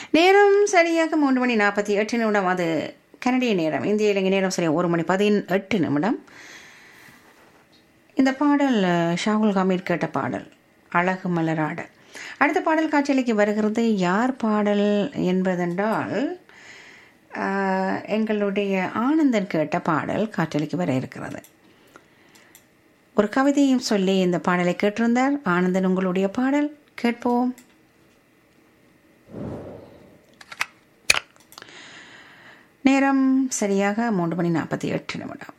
நேரம் சரியாக மூன்று மணி நாற்பத்தி எட்டு நிமிடம் அது கனடிய நேரம் இந்திய இலங்கை நேரம் சரியாக ஒரு மணி பதினெட்டு நிமிடம் இந்த பாடல் அஹ், ஷாகுல் ஹமீத் கேட்ட பாடல் அழகு மலராட அடுத்த பாடல் காட்சியலைக்கு வருகிறது யார் பாடல் என்பதென்றால் அஹ், எங்களுடைய ஆனந்தன் கேட்ட பாடல் காற்றலைக்கு வர இருக்கிறது ஒரு கவிதையும் சொல்லி இந்த பாடலை கேட்டிருந்தார் ஆனந்தன் உங்களுடைய பாடல் கேட்போம் நேரம் சரியாக மூன்று மணி நாற்பத்தி எட்டு நிமிடம்